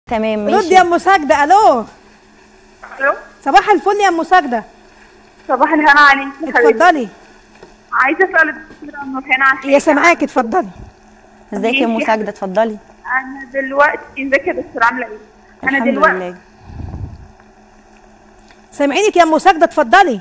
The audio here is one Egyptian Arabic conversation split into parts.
تمام رد ماشي يا ام ساجده الو الو صباح الفل يا ام ساجده صباح الهنا عليك يا حبيبتي اتفضلي عايزه اسال الدكتوره ام هنا عن يا سامعاكي اتفضلي ازيك يا ام ماشي. ساجده اتفضلي انا دلوقتي ازيك يا دكتور عامله ايه انا الحمد دلوقتي لله سامعينك يا ام ساجده اتفضلي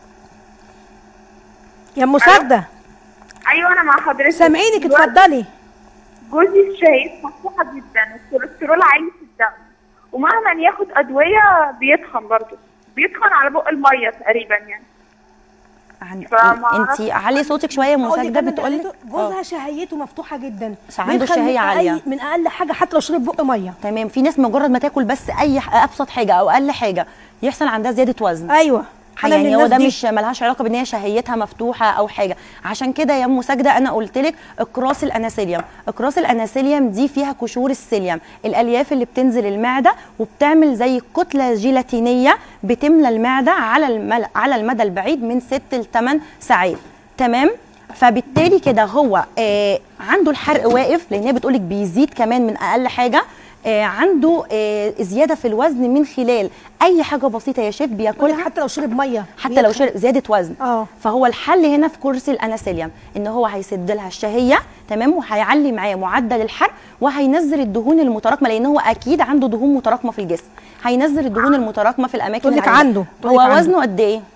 يا ام ساجده ايوه انا مع حضرتك سامعينك دلوقتي اتفضلي جوزي الشهيد مفتوحه جدا والكوليسترول عالي في الدم ومهما ياخد ادويه بيتخن برضه بيتخن على بق الميه تقريبا يعني عن... فما انت أعرفش. علي صوتك شويه يا ام أقول لك ساجده أنا بتقولي لقيته جوزها شهيته مفتوحه جدا عنده بيدخل شهية من أقل- عالية. من اقل حاجه حتى لو شرب بق ميه تمام في ناس مجرد ما تاكل بس اي ح- ابسط حاجه او اقل حاجه يحصل عندها زياده وزن ايوه أنا من يعني هو الناس ده دي. مش ملهاش علاقه بان هي شهيتها مفتوحه او حاجه عشان كده يا ام ساجده انا قلت لك اقراص الاناسيليوم اقراص الاناسيليوم دي فيها قشور السيليوم الالياف اللي بتنزل المعده وبتعمل زي كتله جيلاتينيه بتملى المعده على المل... على المدى البعيد من 6 ل 8 ساعات تمام فبالتالي كده هو آه عنده الحرق واقف لان هي بتقولك بيزيد كمان من اقل حاجه آه عنده آه زياده في الوزن من خلال اي حاجه بسيطه يا شيف بقول لك بياكلها حتى لو شرب ميه حتى لو شرب زياده وزن اه. فهو الحل هنا في كرسي الاناسيليوم ان هو هيسد لها الشهيه تمام وهيعلي معاه معدل الحرق وهينزل الدهون المتراكمه لان هو اكيد عنده دهون متراكمه في الجسم هينزل الدهون المتراكمه في الاماكن تقول لك العالية. عنده، تقول هو لك عنده. وزنه قد ايه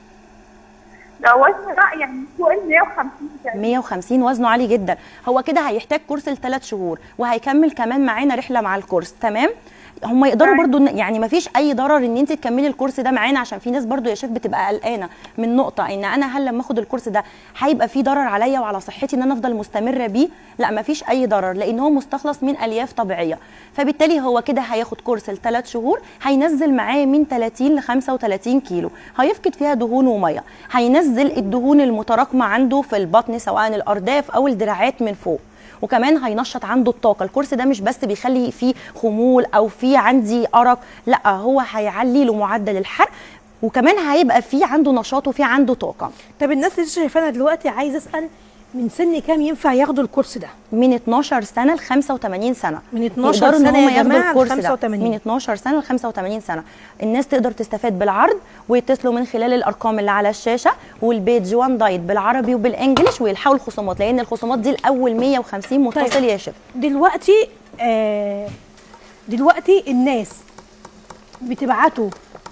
ده وزن لا يعني فوق ال 150 تقريبا 150 وزنه عالي جدا هو كده هيحتاج كورس لثلاث شهور وهيكمل كمان معانا رحله مع الكورس تمام هم يقدروا تمام. برضو إن- يعني ما فيش اي ضرر ان انت تكملي الكورس ده معانا عشان في ناس برضو يا شيف بتبقى قلقانه من نقطه ان انا هل لما اخد الكورس ده هيبقى في ضرر عليا وعلى صحتي ان انا افضل مستمره بيه لا ما فيش اي ضرر لان هو مستخلص من الياف طبيعيه فبالتالي هو كده هياخد كورس لثلاث شهور هينزل معاه من 30 ل 35 كيلو هيفقد فيها دهون وميه هينزل الدهون المتراكمه عنده في البطن سواء الارداف او الدراعات من فوق وكمان هينشط عنده الطاقه الكورس ده مش بس بيخلي فيه خمول او فيه عندي ارق لا هو هيعلي له معدل الحرق وكمان هيبقى فيه عنده نشاط وفيه عنده طاقه طب الناس اللي شايفانا دلوقتي عايزه اسال من سن كام ينفع ياخدوا الكورس ده من 12 سنه ل 85 سنه من 12 يقدروا إن سنة هم يا ياخدوا جماعة ل الكورس ده 85. من 12 سنه ل 85 سنه الناس تقدر تستفاد بالعرض ويتصلوا من خلال الارقام اللي على الشاشه والبيج وان دايت بالعربي وبالانجلش ويلحقوا الخصومات لان الخصومات دي الاول 150 متصل طيب. يا شيف دلوقتي آه دلوقتي الناس بتبعتوا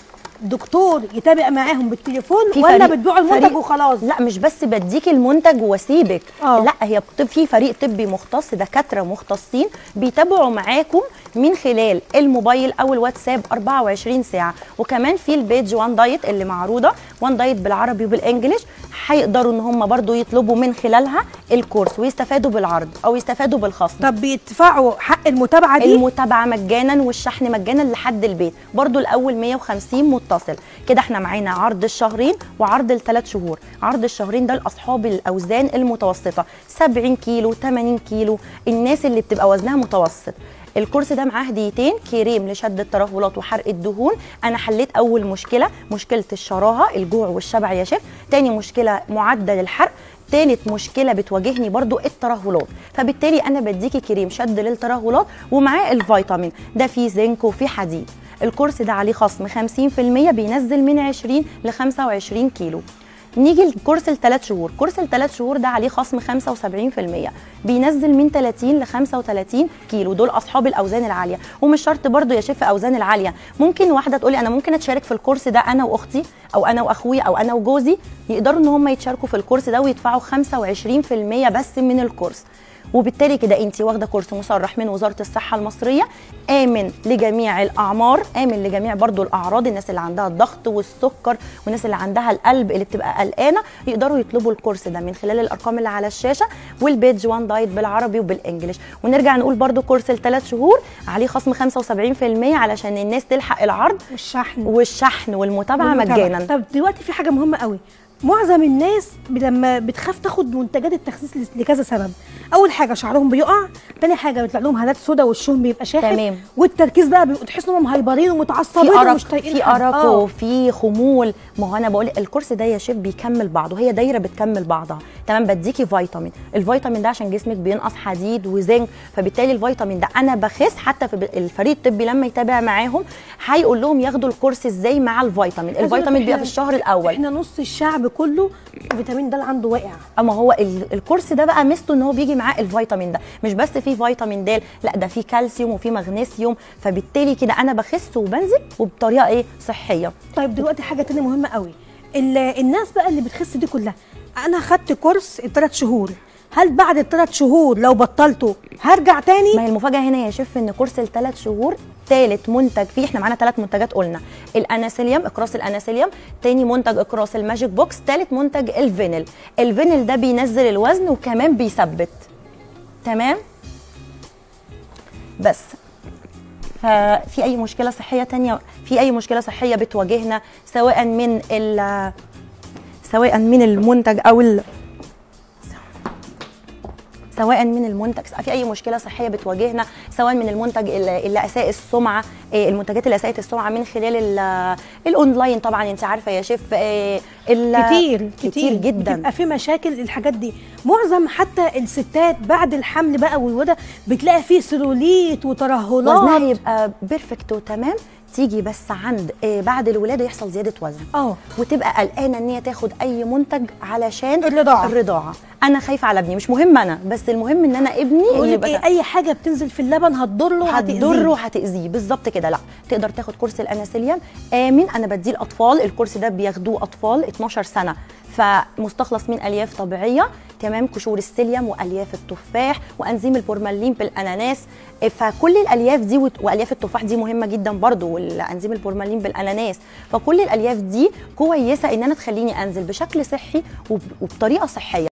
دكتور يتابع معاهم بالتليفون في ولا فريق- بتبيعوا المنتج فريق- وخلاص لا مش بس بديك المنتج واسيبك آه. لا هي بت- في فريق طبي مختص دكاتره مختصين بيتابعوا معاكم من خلال الموبايل او الواتساب 24 ساعه وكمان في البيج وان دايت اللي معروضه وان دايت بالعربي وبالانجلش هيقدروا ان هم برضو يطلبوا من خلالها الكورس ويستفادوا بالعرض او يستفادوا بالخصم طب بيدفعوا حق المتابعه دي المتابعه مجانا والشحن مجانا لحد البيت برضو الاول 150 متصل كده احنا معانا عرض الشهرين وعرض الثلاث شهور عرض الشهرين ده لاصحاب الاوزان المتوسطه 70 كيلو 80 كيلو الناس اللي بتبقى وزنها متوسط الكورس ده معاه هديتين كريم لشد الترهلات وحرق الدهون انا حليت اول مشكله مشكله الشراهه الجوع والشبع يا شيف تاني مشكله معدل الحرق تالت مشكله بتواجهني برضو الترهلات فبالتالي انا بديكي كريم شد للترهلات ومعاه الفيتامين ده فيه زنك وفيه حديد الكورس ده عليه خصم 50% بينزل من 20 ل 25 كيلو نيجي لكورس الثلاث شهور كورس الثلاث شهور ده عليه خصم 75% بينزل من 30 ل 35 كيلو دول اصحاب الاوزان العاليه ومش شرط برضو يا شيف اوزان العاليه ممكن واحده تقولي انا ممكن اتشارك في الكورس ده انا واختي او انا واخويا او انا وجوزي يقدروا ان هم يتشاركوا في الكورس ده ويدفعوا 25% بس من الكورس وبالتالي كده انت واخده كورس مصرح من وزاره الصحه المصريه امن لجميع الاعمار امن لجميع برضو الاعراض الناس اللي عندها الضغط والسكر والناس اللي عندها القلب اللي بتبقى قلقانه يقدروا يطلبوا الكورس ده من خلال الارقام اللي على الشاشه والبيج وان دايت بالعربي وبالانجلش ونرجع نقول برضو كورس الثلاث شهور عليه خصم 75% علشان الناس تلحق العرض والشحن والشحن والمتابعه والمتابعة. مجانا طب دلوقتي في حاجه مهمه قوي معظم الناس ب- لما بتخاف تاخد منتجات التخسيس لس- لكذا سبب اول حاجه شعرهم بيقع تاني حاجه بيطلع لهم هالات سودا وشهم بيبقى شاحب تمام. والتركيز بقى بيبقوا تحس انهم مهيبرين في ومتعصبين ارق ومش طايقين في حد. ارق آه. وفي خمول ما هو انا بقول الكورس ده يا شيف بيكمل بعضه هي دايره بتكمل بعضها تمام بديكي فيتامين الفيتامين ده عشان جسمك بينقص حديد وزنك فبالتالي الفيتامين ده انا بخس حتى في ب- الفريق الطبي لما يتابع معاهم هيقول لهم ياخدوا الكورس ازاي مع الفيتامين عايزة أقول الفيتامين لك بيبقى إحنا- في الشهر الاول احنا نص الشعب كله فيتامين د عنده واقع اما هو ال- الكورس ده بقى ميزته ان هو بيجي معاه الفيتامين ده مش بس فيه فيتامين د لا ده فيه كالسيوم وفيه مغنيسيوم فبالتالي كده انا بخس وبنزل وبطريقه ايه صحيه طيب دلوقتي حاجه تانية مهمه قوي ال- الناس بقى اللي بتخس دي كلها انا خدت كورس الثلاث شهور هل بعد الثلاث شهور لو بطلته هرجع تاني ما هي المفاجاه هنا يا شيف ان كورس الثلاث شهور ثالث منتج فيه احنا معانا ثلاث منتجات قلنا الاناسيليوم اقراص الاناسيليوم تاني منتج اقراص الماجيك بوكس ثالث منتج الفينل الفينل ده بينزل الوزن وكمان بيثبت تمام بس ففي اي مشكله صحيه تانية في اي مشكله صحيه بتواجهنا سواء من ال سواء من المنتج او ال سواء من المنتج في اي مشكله صحيه بتواجهنا سواء من المنتج اللي اللي اساء السمعه إيه، المنتجات اللي اساءت السمعه من خلال ال- الاونلاين طبعا انت عارفه يا شيف إيه، ال- كتير كتير جدا بتبقى في مشاكل الحاجات دي معظم حتى الستات بعد الحمل بقى والولاده بتلاقي فيه سيلوليت وزنها وترهلات يبقى بيرفكت وتمام تيجي بس عند إيه، بعد الولاده يحصل زياده وزن اه وتبقى قلقانه ان هي تاخد اي منتج علشان الرضاعة. الرضاعه انا خايفه على ابني مش مهم انا بس المهم ان انا ابني يقول اللي لك ايه يبقى اي حاجه بتنزل في اللبن هتضره هتضره وهتأذيه وهتاذيه بالظبط كده لا تقدر تاخد كورس الاناسيليوم امن انا بديه الاطفال الكورس ده بياخدوه اطفال 12 سنه فمستخلص من الياف طبيعيه تمام قشور السيليوم والياف التفاح وانزيم البورمالين بالاناناس فكل الالياف دي وت- والياف التفاح دي مهمه جدا برضو والانزيم البورمالين بالاناناس فكل الالياف دي كويسه ان انا تخليني انزل بشكل صحي وب- وبطريقه صحيه